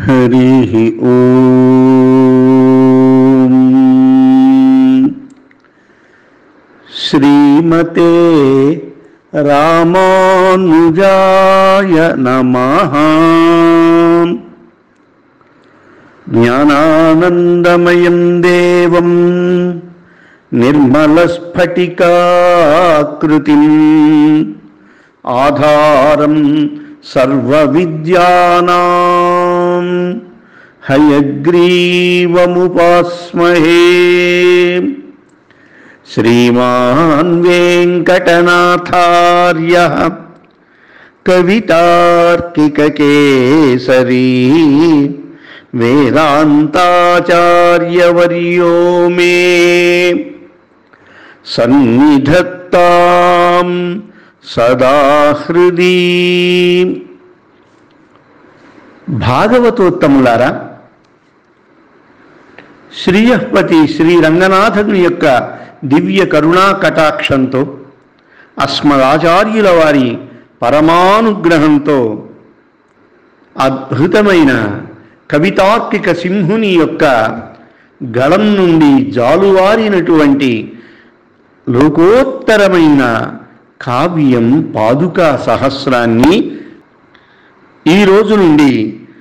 हरिः ॐ श्रीमते रामानुजाय नमः ज्ञानानन्दमयं देवं निर्मलस्फटिकाकृतिम् आधारं सर्वविद्यानां हयग्रीवमुपास्महे श्रीमान् वेङ्कटनाथार्यः कवितार्किककेसरी वेदान्ताचार्यवर्यो मे सन्निधत्तां సదా హృది భాగవతోత్తములారా శ్రీయపతి శ్రీ రంగనాథుని యొక్క దివ్య కరుణా కటాక్షంతో అస్మదాచార్యుల వారి పరమానుగ్రహంతో అద్భుతమైన కవితార్కిక సింహుని యొక్క గళం నుండి జాలువారినటువంటి లోకోత్తరమైన కావ్యం పాదుకా సహస్రాన్ని ఈ రోజు నుండి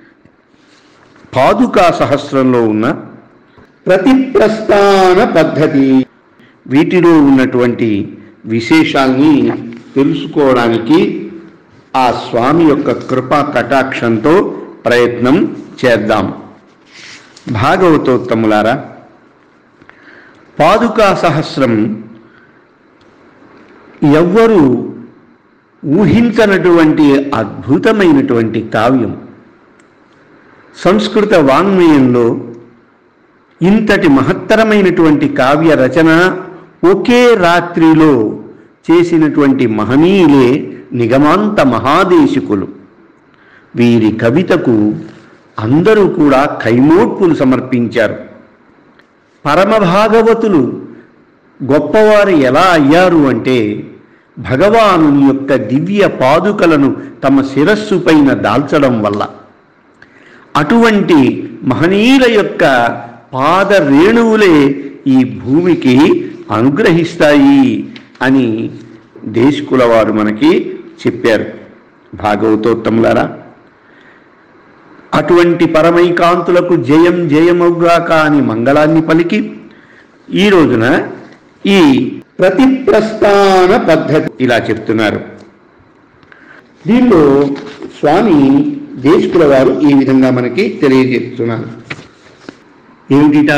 పాదుకా సహస్రంలో ఉన్న ప్రతిప్రస్థాన పద్ధతి వీటిలో ఉన్నటువంటి విశేషాల్ని తెలుసుకోవడానికి ఆ స్వామి యొక్క కృపా కటాక్షంతో ప్రయత్నం చేద్దాం భాగవతోత్తములారా పాదుకా సహస్రం ఎవ్వరూ ఊహించనటువంటి అద్భుతమైనటువంటి కావ్యం సంస్కృత వాంగ్మయంలో ఇంతటి మహత్తరమైనటువంటి కావ్య రచన ఒకే రాత్రిలో చేసినటువంటి మహనీయులే నిగమాంత మహాదేశికులు వీరి కవితకు అందరూ కూడా కైమోడ్పులు సమర్పించారు పరమభాగవతులు గొప్పవారు ఎలా అయ్యారు అంటే భగవాను యొక్క దివ్య పాదుకలను తమ శిరస్సు పైన దాల్చడం వల్ల అటువంటి మహనీయుల యొక్క పాద రేణువులే ఈ భూమికి అనుగ్రహిస్తాయి అని దేశకుల వారు మనకి చెప్పారు భాగవతోత్తములారా అటువంటి పరమైకాంతులకు జయం జయమవుగాక అని మంగళాన్ని పలికి ఈ రోజున ఈ ప్రతిప్రస్థాన పద్ధతి ఇలా చెప్తున్నారు దీనిలో స్వామి దేశకుల వారు ఈ విధంగా మనకి తెలియజేస్తున్నారు ఏమిటిట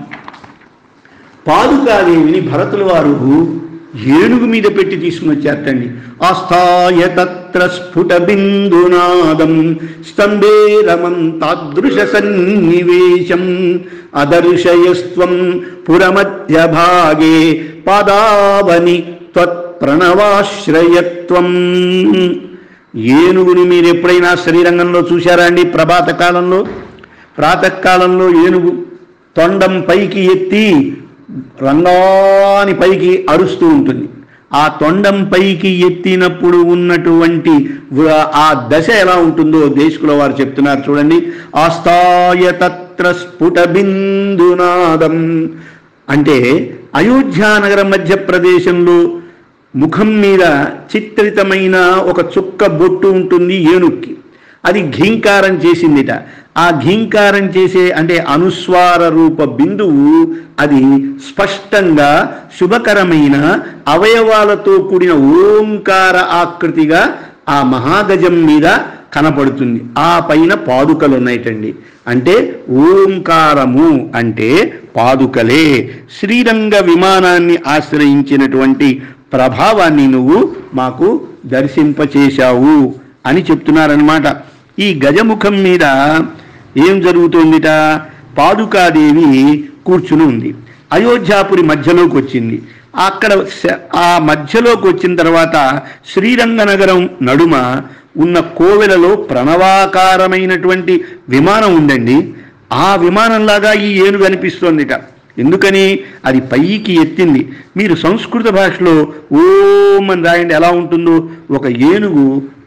పాదుకాదేవిని భరతుల వారు ఏనుగు మీద పెట్టి తీసుకుని వచ్చారటండి ఆస్థాయ తత్ర స్ఫుట బిందునాదం స్తంభే రమం తాదృశ సన్నివేశం అదర్శయస్త్వం పురమధ్య భాగే పాదావని త్వత్ప్రణవాశ్రయత్వం ఏనుగుని మీరు ఎప్పుడైనా శ్రీరంగంలో చూశారా అండి ప్రభాత కాలంలో ప్రాతకాలంలో ఏనుగు తొండం పైకి ఎత్తి రంగాని పైకి అరుస్తూ ఉంటుంది ఆ తొండం పైకి ఎత్తినప్పుడు ఉన్నటువంటి వ- ఆ దశ ఎలా ఉంటుందో దేశకుల వారు చెప్తున్నారు చూడండి ఆస్థాయ తత్ర స్ఫుట బిందునాదం అంటే అయోధ్యానగర మధ్యప్రదేశంలో ముఖం మీద చిత్రితమైన ఒక చుక్క బొట్టు ఉంటుంది ఏనుక్కి అది ఘీంకారం చేసిందిట ఆ ఘీంకారం చేసే అంటే అనుస్వార రూప బిందువు అది స్పష్టంగా శుభకరమైన అవయవాలతో కూడిన ఓంకార ఆకృతిగా ఆ మహాగజం మీద కనపడుతుంది ఆ పైన పాదుకలు ఉన్నాయిటండి అంటే ఓంకారము అంటే పాదుకలే శ్రీరంగ విమానాన్ని ఆశ్రయించినటువంటి ప్రభావాన్ని నువ్వు మాకు దర్శింపచేశావు అని చెప్తున్నారనమాట ఈ గజముఖం మీద ఏం జరుగుతోందిట పాదుకాదేవి కూర్చుని ఉంది అయోధ్యాపురి మధ్యలోకి వచ్చింది అక్కడ శ- ఆ మధ్యలోకి వచ్చిన తర్వాత శ్రీరంగనగరం నడుమ ఉన్న కోవెలలో ప్రణవాకారమైనటువంటి విమానం ఉందండి ఆ విమానంలాగా ఈ ఏనుగు అనిపిస్తోందిట ఎందుకని అది పైకి ఎత్తింది మీరు సంస్కృత భాషలో ఓం అని రాయండి ఎలా ఉంటుందో ఒక ఏనుగు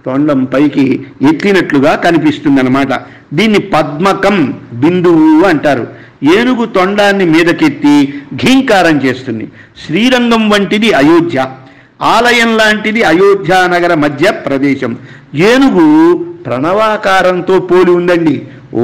తొండం పైకి ఎత్తినట్లుగా కనిపిస్తుందన్నమాట దీన్ని పద్మకం బిందువు అంటారు ఏనుగు తొండాన్ని మీదకెత్తి ఘీంకారం చేస్తుంది శ్రీరంగం వంటిది అయోధ్య ఆలయం లాంటిది అయోధ్య నగర మధ్య ప్రదేశం ఏనుగు ప్రణవాకారంతో పోలి ఉందండి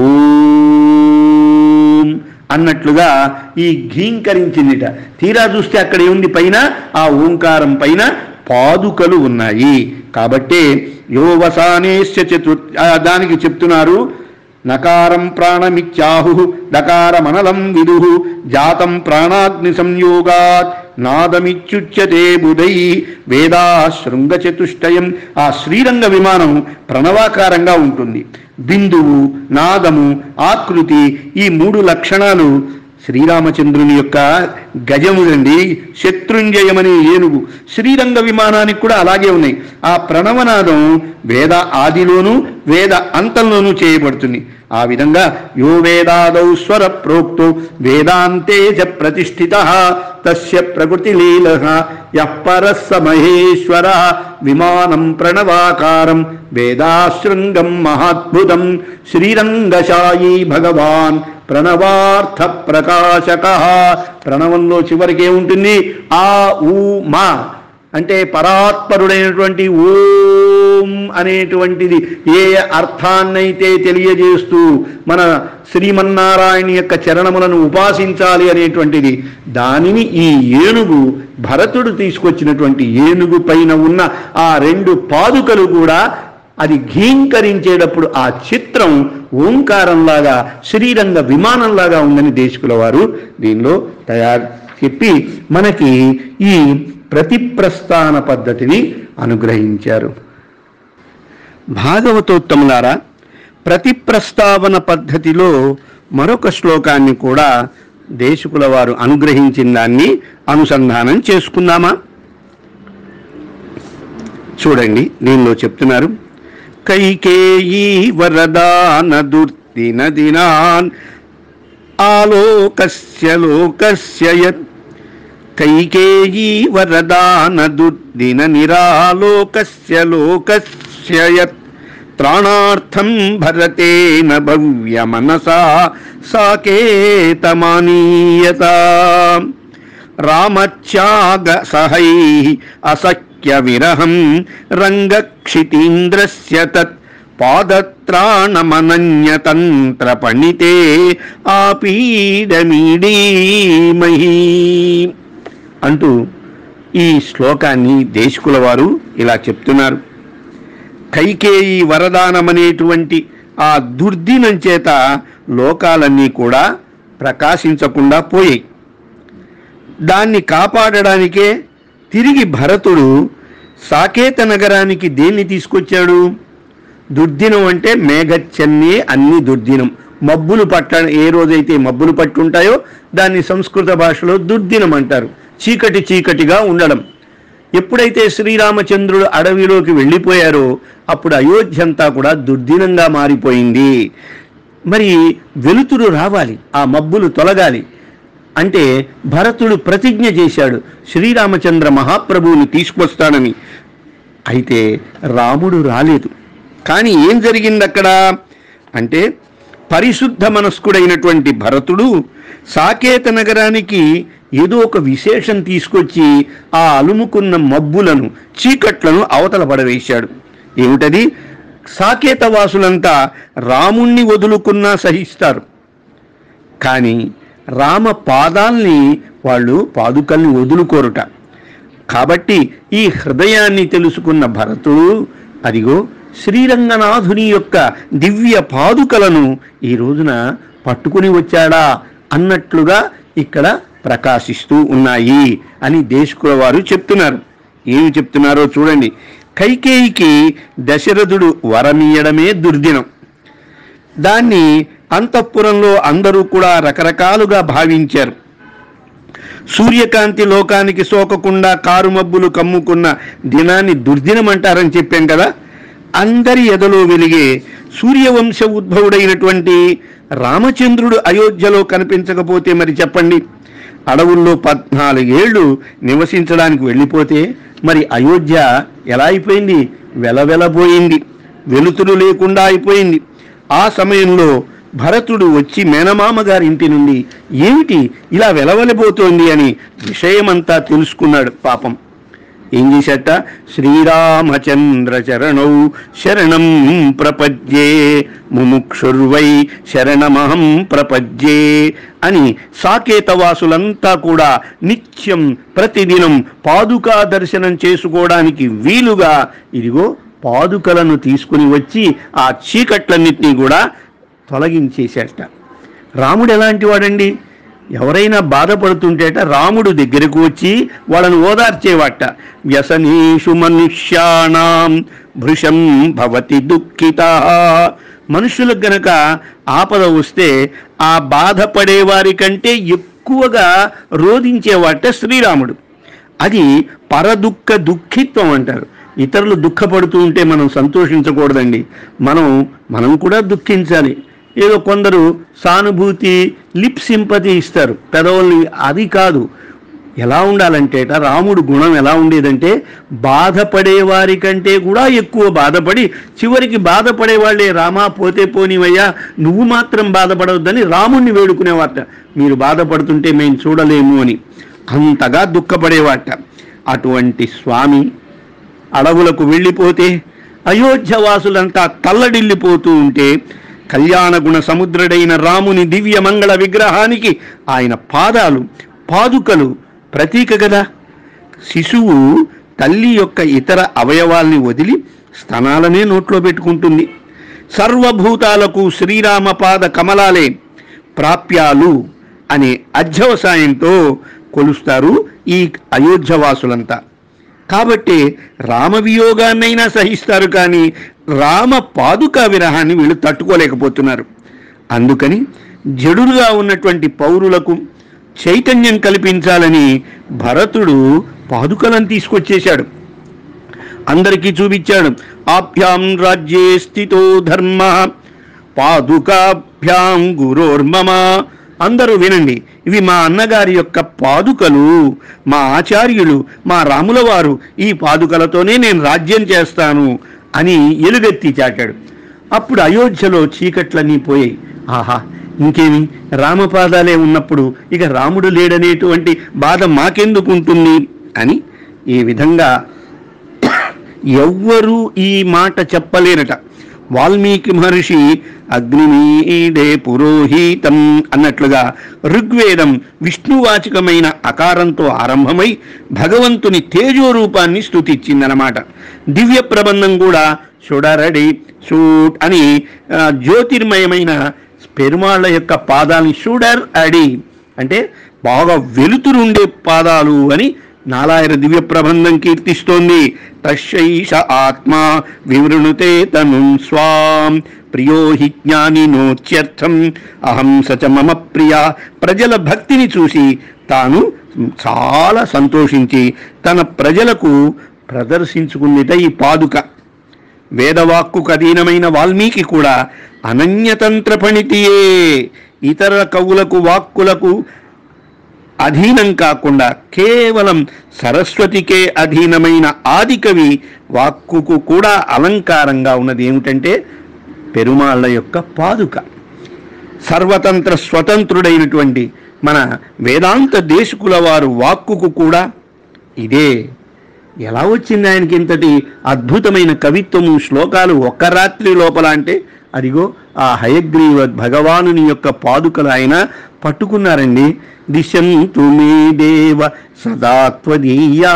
ఓం అన్నట్లుగా ఈ ఘీంకరించిందిట తీరా చూస్తే అక్కడ ఏముంది పైన ఆ ఓంకారం పైన పాదుకలు ఉన్నాయి కాబట్టే యోవసానేశ్చ చతు ఆ దానికి చెప్తున్నారు నకారం ప్రాణమిత్యాహు డకారమనలం విదు జాతం ప్రాణాగ్ని సంయోగాత్ నాదమిచ్యుచ్యతే బుధై వేదా శృంగ చతుష్టయం ఆ శ్రీరంగ విమానం ప్రణవాకారంగా ఉంటుంది బిందువు నాదము ఆకృతి ఈ మూడు లక్షణాలు శ్రీరామచంద్రుని యొక్క గజములండి శత్రుంజయమనే ఏనుగు శ్రీరంగ విమానానికి కూడా అలాగే ఉన్నాయి ఆ ప్రణవనాదం వేద ఆదిలోను వేద అంతంలోనూ చేయబడుతుంది ఆ విధంగా యో వేదాదౌ స్వర ప్రోక్తో వేదాంతే చ ప్రతిష్ఠిత తస్య ప్రకృతి లీల యః మహేశ్వర విమానం ప్రణవాకారం వేదాశృంగం మహాద్భుతం శ్రీరంగశాయీ భగవాన్ ప్రణవార్థ ప్రకాశక ప్రణవంలో చివరికి ఏముంటుంది ఆ ఊ మా అంటే పరాత్పరుడైనటువంటి ఓం అనేటువంటిది ఏ అర్థాన్నైతే తెలియజేస్తూ మన శ్రీమన్నారాయణ యొక్క చరణములను ఉపాసించాలి అనేటువంటిది దానిని ఈ ఏనుగు భరతుడు తీసుకొచ్చినటువంటి ఏనుగు పైన ఉన్న ఆ రెండు పాదుకలు కూడా అది ఘీంకరించేటప్పుడు ఆ చిత్రం ఓంకారంలాగా శ్రీరంగ విమానంలాగా ఉందని దేశకుల వారు దీనిలో తయారు చెప్పి మనకి ఈ ప్రతిప్రస్థాన పద్ధతిని అనుగ్రహించారు భాగవతోత్తములారా ప్రతిప్రస్తావన పద్ధతిలో మరొక శ్లోకాన్ని కూడా దేశకుల వారు అనుగ్రహించిన దాన్ని అనుసంధానం చేసుకుందామా చూడండి దీనిలో చెప్తున్నారు కైకేయీ వరదాన దుర్దిన దినాన్ ఆలోకస్య లోకస్య యత్ కైకేయీ వరదాన దుర్దిన నిరాలోకస్య లోకస్య యత్ త్రాణార్థం భరతేన భవ్య మనసా సాకేతమానీయత రామత్యాగ సహై అసఖ్య విరహం రంగక్షితీంద్రస్య తత్ పాదత్రాణమనన్యతంత్ర పణితే ఆపీడమీడీమహీ అంటూ ఈ శ్లోకాన్ని దేశకుల వారు ఇలా చెప్తున్నారు కైకేయి వరదానమనేటువంటి ఆ దుర్దినం చేత లోకాలన్నీ కూడా ప్రకాశించకుండా పోయాయి దాన్ని కాపాడడానికే తిరిగి భరతుడు సాకేత నగరానికి దేన్ని తీసుకొచ్చాడు దుర్దినం అంటే మేఘచ్చన్నే అన్ని దుర్దినం మబ్బులు పట్ట ఏ రోజైతే మబ్బులు పట్టుంటాయో దాన్ని సంస్కృత భాషలో దుర్దినం అంటారు చీకటి చీకటిగా ఉండడం ఎప్పుడైతే శ్రీరామచంద్రుడు అడవిలోకి వెళ్ళిపోయారో అప్పుడు అయోధ్య అంతా కూడా దుర్దినంగా మారిపోయింది మరి వెలుతురు రావాలి ఆ మబ్బులు తొలగాలి అంటే భరతుడు ప్రతిజ్ఞ చేశాడు శ్రీరామచంద్ర మహాప్రభువుని తీసుకొస్తానని అయితే రాముడు రాలేదు కానీ ఏం జరిగింది అక్కడ అంటే పరిశుద్ధ మనస్కుడైనటువంటి భరతుడు సాకేత నగరానికి ఏదో ఒక విశేషం తీసుకొచ్చి ఆ అలుముకున్న మబ్బులను చీకట్లను అవతల పడవేశాడు ఏమిటది సాకేత వాసులంతా రాముణ్ణి వదులుకున్నా సహిస్తారు కానీ రామ పాదాల్ని వాళ్ళు పాదుకల్ని వదులుకోరుట కాబట్టి ఈ హృదయాన్ని తెలుసుకున్న భరతుడు అదిగో శ్రీరంగనాథుని యొక్క దివ్య పాదుకలను ఈ రోజున పట్టుకుని వచ్చాడా అన్నట్లుగా ఇక్కడ ప్రకాశిస్తూ ఉన్నాయి అని దేశకుల వారు చెప్తున్నారు ఏమి చెప్తున్నారో చూడండి కైకేయికి దశరథుడు వరమీయడమే దుర్దినం దాన్ని అంతఃపురంలో అందరూ కూడా రకరకాలుగా భావించారు సూర్యకాంతి లోకానికి సోకకుండా కారుమబ్బులు కమ్ముకున్న దినాన్ని దుర్దినం అంటారని చెప్పాం కదా అందరి ఎదలో వెలిగే సూర్యవంశ ఉద్భవుడైనటువంటి రామచంద్రుడు అయోధ్యలో కనిపించకపోతే మరి చెప్పండి అడవుల్లో పద్నాలుగేళ్లు నివసించడానికి వెళ్ళిపోతే మరి అయోధ్య ఎలా అయిపోయింది వెలవెలబోయింది వెలుతురు లేకుండా అయిపోయింది ఆ సమయంలో భరతుడు వచ్చి మేనమామ గారి ఇంటి నుండి ఏమిటి ఇలా వెలవెలబోతోంది అని విషయమంతా తెలుసుకున్నాడు పాపం ఏం చేశాట శ్రీరామచంద్ర చరణౌ శరణం ప్రపద్యే ముముక్షుర్వై శరణమహం ప్రపద్యే అని సాకేతవాసులంతా కూడా నిత్యం ప్రతిదినం పాదుకా దర్శనం చేసుకోవడానికి వీలుగా ఇదిగో పాదుకలను తీసుకుని వచ్చి ఆ చీకట్లన్నింటినీ కూడా తొలగించేసేట రాముడు ఎలాంటి వాడండి ఎవరైనా బాధపడుతుంటేట రాముడు దగ్గరకు వచ్చి వాళ్ళని ఓదార్చేవాట వ్యసనీషు మనుష్యాణం భృశం భవతి దుఃఖిత మనుషులకు గనక ఆపద వస్తే ఆ బాధపడే వారి కంటే ఎక్కువగా రోధించేవాట శ్రీరాముడు అది పరదుఃఖ దుఃఖిత్వం అంటారు ఇతరులు దుఃఖపడుతూ ఉంటే మనం సంతోషించకూడదండి మనం మనం కూడా దుఃఖించాలి ఏదో కొందరు సానుభూతి లిప్ సింపతి ఇస్తారు పెదవుల్ని అది కాదు ఎలా ఉండాలంటేట రాముడు గుణం ఎలా ఉండేదంటే బాధపడే వారి కంటే కూడా ఎక్కువ బాధపడి చివరికి బాధపడే వాళ్ళే రామా పోతే పోనివయ్యా నువ్వు మాత్రం బాధపడవద్దని రాముణ్ణి వేడుకునేవాట మీరు బాధపడుతుంటే మేము చూడలేము అని అంతగా దుఃఖపడేవాట అటువంటి స్వామి అడవులకు వెళ్ళిపోతే అయోధ్యవాసులంతా తల్లడిల్లిపోతూ ఉంటే కళ్యాణ గుణ సముద్రుడైన రాముని దివ్య మంగళ విగ్రహానికి ఆయన పాదాలు పాదుకలు ప్రతీక కదా శిశువు తల్లి యొక్క ఇతర అవయవాల్ని వదిలి స్తనాలనే నోట్లో పెట్టుకుంటుంది సర్వభూతాలకు శ్రీరామ పాద కమలాలే ప్రాప్యాలు అనే అధ్యవసాయంతో కొలుస్తారు ఈ అయోధ్యవాసులంతా కాబట్టి రామవియోగాన్నైనా సహిస్తారు కానీ రామ పాదుకా విరహాన్ని వీళ్ళు తట్టుకోలేకపోతున్నారు అందుకని జడులుగా ఉన్నటువంటి పౌరులకు చైతన్యం కల్పించాలని భరతుడు పాదుకలను తీసుకొచ్చేశాడు అందరికీ చూపించాడు ఆభ్యాం రాజ్యే స్థితో ధర్మ పాదుకాభ్యాం గురోర్మమ అందరూ వినండి ఇవి మా అన్నగారి యొక్క పాదుకలు మా ఆచార్యులు మా రాముల వారు ఈ పాదుకలతోనే నేను రాజ్యం చేస్తాను అని ఎలుగెత్తి చాటాడు అప్పుడు అయోధ్యలో చీకట్లన్నీ పోయాయి ఆహా ఇంకేమి రామపాదాలే ఉన్నప్పుడు ఇక రాముడు లేడనేటువంటి బాధ మాకెందుకుంటుంది అని ఈ విధంగా ఎవ్వరూ ఈ మాట చెప్పలేరట వాల్మీకి మహర్షి అగ్నిమీడే పురోహితం అన్నట్లుగా ఋగ్వేదం విష్ణువాచకమైన అకారంతో ఆరంభమై భగవంతుని తేజో రూపాన్ని స్తుతిచ్చిందనమాట దివ్య ప్రబంధం కూడా చూడరడి షూట్ అని ఆ, జ్యోతిర్మయమైన పెరుమాళ్ళ యొక్క పాదాలని షూడర్ అడి అంటే బాగా వెలుతురుండే పాదాలు అని నాలాయన దివ్య ప్రబంధం కీర్తిస్తోంది తశైష ఆత్మ వివృణుతే తను స్వాం ప్రియో హి జ్ఞానినోత్యర్థం అహం సచ మమ ప్రియ ప్రజల భక్తిని చూసి తాను చాలా సంతోషించి తన ప్రజలకు ప్రదర్శించుకుందిట ఈ పాదుక వేదవాక్కుకు అధీనమైన వాల్మీకి కూడా అనన్యతంత్ర పణితియే ఇతర కవులకు వాక్కులకు అధీనం కాకుండా కేవలం సరస్వతికే అధీనమైన ఆదికవి వాక్కుకు కూడా అలంకారంగా ఉన్నది ఏమిటంటే పెరుమాళ్ళ యొక్క పాదుక సర్వతంత్ర స్వతంత్రుడైనటువంటి మన వేదాంత దేశకుల వారు వాక్కుకు కూడా ఇదే ఎలా వచ్చింది ఆయనకి ఇంతటి అద్భుతమైన కవిత్వము శ్లోకాలు ఒక్క రాత్రి లోపల అంటే అదిగో ఆ హయగ్రీవ భగవానుని యొక్క పాదుకలు ఆయన పట్టుకున్నారండి దిశంతు మే దేవ సదా త్వదీయా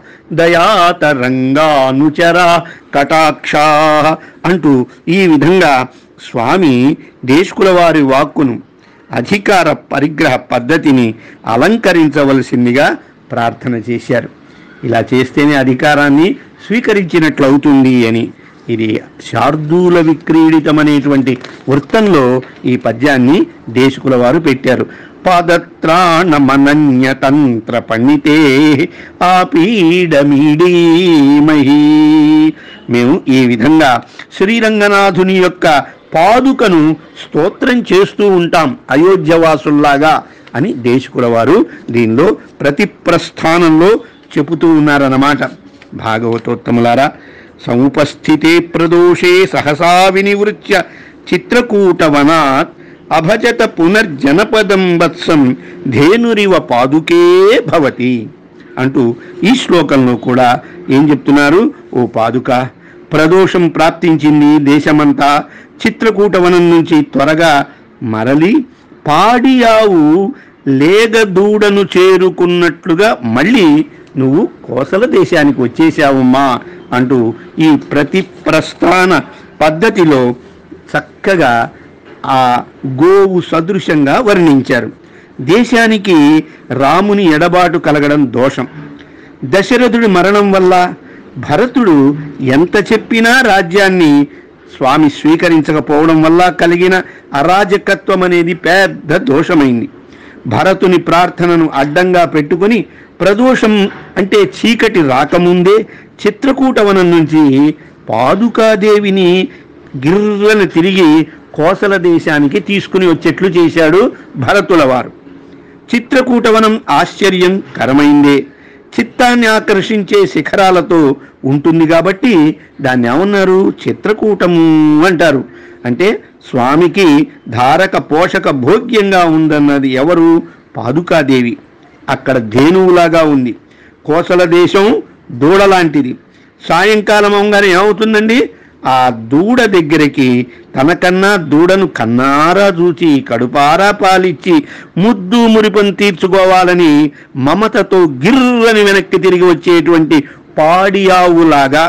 దయాతరంగానుచర కటాక్షా అంటూ ఈ విధంగా స్వామి దేశకుల వారి వాక్కును అధికార పరిగ్రహ పద్ధతిని అలంకరించవలసిందిగా ప్రార్థన చేశారు ఇలా చేస్తేనే అధికారాన్ని స్వీకరించినట్లు అవుతుంది అని ఇది శార్దూల విక్రీడితమనేటువంటి వృత్తంలో ఈ పద్యాన్ని దేశకుల వారు పెట్టారు పాదత్రాణమనన్యతంత్ర పండితే ఆపీడమీడీమహీ మేము ఈ విధంగా శ్రీరంగనాథుని యొక్క పాదుకను స్తోత్రం చేస్తూ ఉంటాం అయోధ్యవాసుల్లాగా అని దేశకుల వారు దీనిలో ప్రతి ప్రస్థానంలో చెబుతూ ఉన్నారన్నమాట భాగవతోత్తములారా సముపస్థితే ప్రదోషే సహసా వినివృత్య చిత్రకూటవనాత్ అభజత పునర్జనపదం వత్సం ధేనురివ పాదుకే భవతి అంటూ ఈ శ్లోకంలో కూడా ఏం చెప్తున్నారు ఓ పాదుక ప్రదోషం ప్రాప్తించింది దేశమంతా చిత్రకూటవనం నుంచి త్వరగా మరలి పాడియావు లేగ దూడను చేరుకున్నట్లుగా మళ్ళీ నువ్వు కోసల దేశానికి వచ్చేసావమ్మా అంటూ ఈ ప్రతి ప్రస్థాన పద్ధతిలో చక్కగా ఆ గోవు సదృశంగా వర్ణించారు దేశానికి రాముని ఎడబాటు కలగడం దోషం దశరథుడి మరణం వల్ల భరతుడు ఎంత చెప్పినా రాజ్యాన్ని స్వామి స్వీకరించకపోవడం వల్ల కలిగిన అరాజకత్వం అనేది పెద్ద దోషమైంది భరతుని ప్రార్థనను అడ్డంగా పెట్టుకొని ప్రదోషం అంటే చీకటి రాకముందే చిత్రకూటవనం నుంచి పాదుకాదేవిని గిర్రను తిరిగి కోసల దేశానికి తీసుకుని వచ్చేట్లు చేశాడు భరతుల వారు చిత్రకూటవనం ఆశ్చర్యం కరమైందే చిత్తాన్ని ఆకర్షించే శిఖరాలతో ఉంటుంది కాబట్టి దాన్ని ఏమన్నారు చిత్రకూటము అంటారు అంటే స్వామికి ధారక పోషక భోగ్యంగా ఉందన్నది ఎవరు పాదుకాదేవి అక్కడ ధేనువులాగా ఉంది కోసల దేశం దూడ లాంటిది సాయంకాలం అవగానే ఏమవుతుందండి ఆ దూడ దగ్గరికి తనకన్నా దూడను కన్నారా చూచి కడుపారా పాలిచ్చి ముద్దు మురిపం తీర్చుకోవాలని మమతతో గిర్రని వెనక్కి తిరిగి వచ్చేటువంటి పాడియావులాగా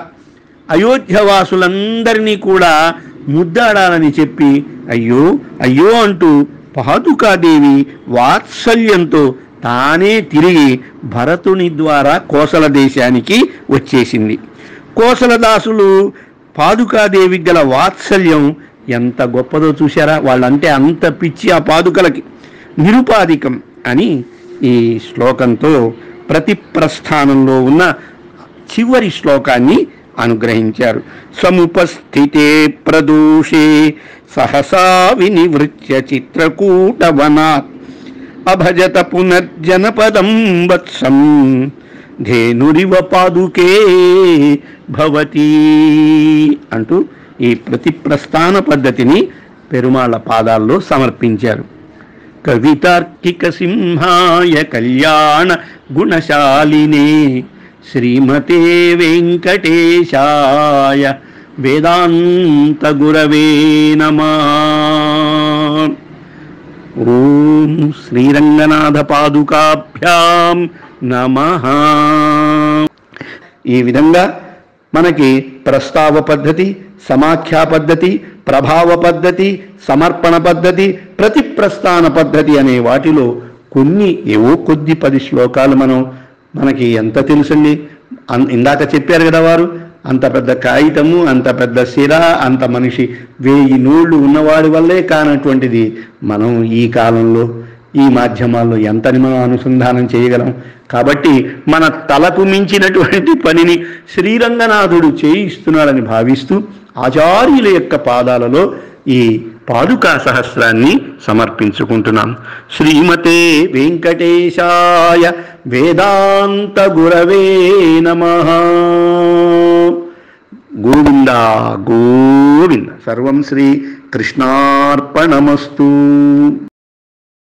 అయోధ్యవాసులందరినీ కూడా ముద్దాడాలని చెప్పి అయ్యో అయ్యో అంటూ పాదుకాదేవి వాత్సల్యంతో తానే తిరిగి భరతుని ద్వారా కోసల దేశానికి వచ్చేసింది కోసల దాసులు పాదుకాదేవి గల వాత్సల్యం ఎంత గొప్పదో చూశారా వాళ్ళంటే అంత పిచ్చి ఆ పాదుకలకి నిరుపాధికం అని ఈ శ్లోకంతో ప్రతి ప్రస్థానంలో ఉన్న చివరి శ్లోకాన్ని అనుగ్రహించారు సముపస్థితే ప్రదోషే సహసా వినివృత్య చిత్రకూటవనాత్ అభజత పునర్జనపదం వత్సం ధేనురివ పాదుకే భవతి అంటూ ఈ ప్రతి ప్రస్థాన పద్ధతిని పెరుమాళ్ళ పాదాల్లో సమర్పించారు కవితార్కిక సింహాయ కళ్యాణ గుణశాలినే శ్రీమతే వెంకటేశాయ వేదాంత గురవే నమా ఓం శ్రీరంగనాథ పాదుకాభ్యాం నమః ఈ విధంగా మనకి ప్రస్తావ పద్ధతి సమాఖ్యా పద్ధతి ప్రభావ పద్ధతి సమర్పణ పద్ధతి ప్రతి ప్రస్థాన పద్ధతి అనే వాటిలో కొన్ని ఏవో కొద్ది పది శ్లోకాలు మనం మనకి ఎంత తెలుసండి అన్- ఇందాక చెప్పారు కదా వారు అంత పెద్ద కాగితము అంత పెద్ద సిర అంత మనిషి వేయి నోళ్ళు ఉన్నవాడి వల్లే కానటువంటిది మనం ఈ కాలంలో ఈ మాధ్యమాల్లో ఎంతని మనం అనుసంధానం చేయగలం కాబట్టి మన తలకు మించినటువంటి పనిని శ్రీరంగనాథుడు చేయిస్తున్నాడని భావిస్తూ ఆచార్యుల యొక్క పాదాలలో ఈ పాదుకా సహస్రాన్ని సమర్పించుకుంటున్నాం శ్రీమతే వెంకటేశాయ వేదాంత గురవే నమ గోవింద గోవింద సర్వం శ్రీ కృష్ణార్పణమస్తు